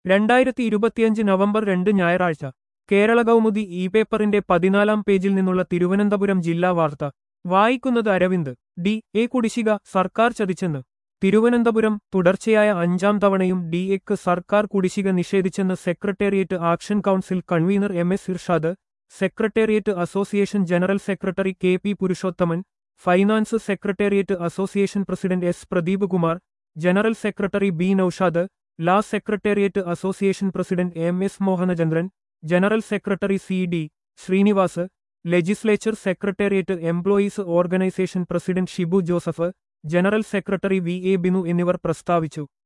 രണ്ടായിരത്തി ഇരുപത്തിയഞ്ച് നവംബർ രണ്ട് ഞായറാഴ്ച കേരള കൗമുദി ഇ പേപ്പറിന്റെ പതിനാലാം പേജിൽ നിന്നുള്ള തിരുവനന്തപുരം ജില്ലാ വാർത്ത വായിക്കുന്നത് അരവിന്ദ് ഡി എ കുടിശ്ശിക സർക്കാർ ചതിച്ചെന്ന് തിരുവനന്തപുരം തുടർച്ചയായ അഞ്ചാം തവണയും ഡി എക്ക് സർക്കാർ കുടിശ്ശിക നിഷേധിച്ചെന്ന് secretariat action council convener M S Irshad secretariat association general secretary K P Purushothaman finance secretariat association president S Pradeep Kumar general secretary B Noushad law secretariat association president M S Mohanachandran general secretary C D Srinivas legislature secretariat employees organisation president Shibu Joseph general secretary V A Binu എന്നിവർ പ്രസ്താവിച്ചു